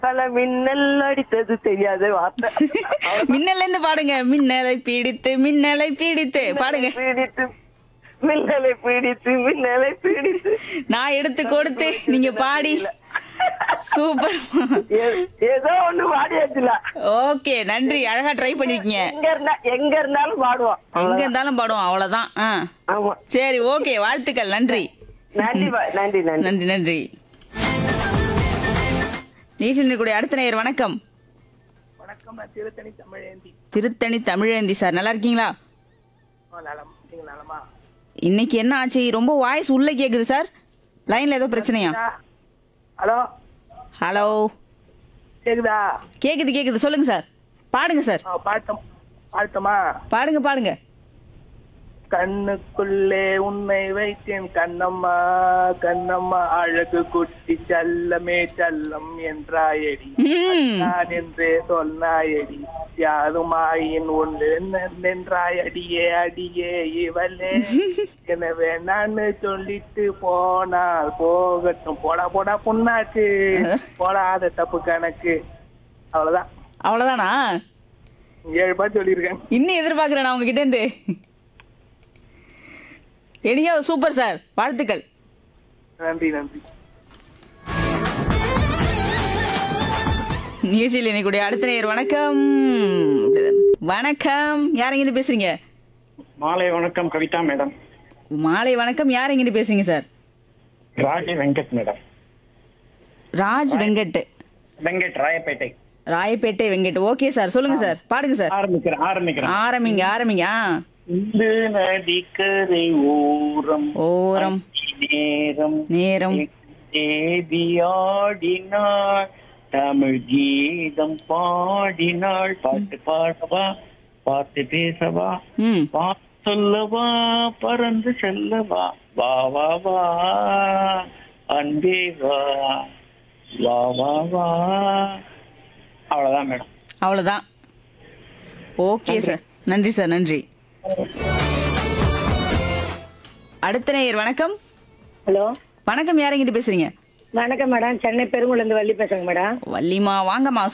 பல மின்னல் அடித்தது தெரியாத வார்த்தை மின்னல்ல இருந்து பாடுங்க மின்னலை பீடித்து மின்னலை பீடித்து பாடுங்க பீடித்து மின்னலை பீடித்து மின்னலை பீடித்து நான் எடுத்து கொடுத்து நீங்க பாடி சூப்பர் ஏ- ஏதோ ஒண்ணு பாடியாச்சுல ஓகே நன்றி அழகா ட்ரை பண்ணிருக்கீங்க எங்க இருந்தா எங்க இருந்தாலும் பாடுவோம் எங்க இருந்தாலும் பாடுவோம் அவ்வளவுதான் ஆ. ஆமா சரி ஓகே வாழ்த்துக்கள் நன்றி நன்றி பா- நன்றி நன்றி நன்றி நன்றி நீச்சல் கூடிய அடுத்த நேயர் வணக்கம் வணக்கம் நான் திருத்தணி தமிழேந்தி திருத்தணி தமிழேந்தி சார் நல்லா இருக்கீங்களா ஆ, நலம் நீங்க நலமா இன்னைக்கு என்ன ஆச்சு ரொம்ப வாய்ஸ் உள்ள கேக்குது சார் லைன்ல ஏதோ பிரச்சனையா ஹலோ ஹலோ கேக்குதா கேக்குது கேக்குது சொல்லுங்க சார் பாடுங்க சார் ஆ, பாட்டம் பாட்டமா பாடுங்க பாடுங்க கண்ணுக்குள்ளே உன்னை வைத்தேன் கண்ணம்மா கண்ணம்மா அழகு குட்டி செல்லமே செல்லம் என்றாயடி ம். நான் என்றே சொன்னாயடி யாருமாயின் ஒன்று நின்றாய் அடியே அடியே இவளே எனவே நான் சொல்லிட்டு போனால் போகட்டும் போடா போடா புண்ணாக்கு போடாத தப்பு கணக்கு அவ்வளவுதான் அவ்வளவுதானா ஏழு பாட்டு சொல்லியிருக்கேன் இன்னும் எதிர்பார்க்கிறேன் நான் உங்ககிட்ட இருந்து எனியோ சூப்பர் சார் வாழ்த்துக்கள் நன்றி நன்றி நிகழ்ச்சியில் இன்னைக்கு அடுத்த நேயர் வணக்கம் வணக்கம் யார் இருந்து பேசுறீங்க மாலை வணக்கம் கவிதா மேடம் மாலை வணக்கம் யார் இருந்து பேசுறீங்க sir Raji Venkat madam Raj Venkat Venkat Royapettah Royapettah Venkat okay sir சொல்லுங்க சார் பாடுங்க சார் ஆரம்பிக்கிறேன் ஆரம்பிக்கிறேன் ஆரம்பிங்க ஆரம்பிங்க ஆ. இந்த நதிக்கரை ஓரம் ஓரம் நேரம் நேரம் தேதியாடினாள் தமிழ் கீதம் பாடினாள் பாட்டு பாடவா பாட்டு பேசவா ம் வா சொல்லவா பறந்து செல்லவா வா வா வா அன்பே வா வா வா வா அவ்வளவுதான் மேடம் அவ்வளோதான் ஓகே சார் நன்றி சார் நன்றி அடுத்த நேயர் வணக்கம் ஹலோ வணக்கம் யார் இங்கிட்டு பேசுறீங்க வணக்கம் மேடம் சென்னை பெருங்குளந்து வள்ளி பேசுறேங்க மேடம் வள்ளிமா வாங்கம்மா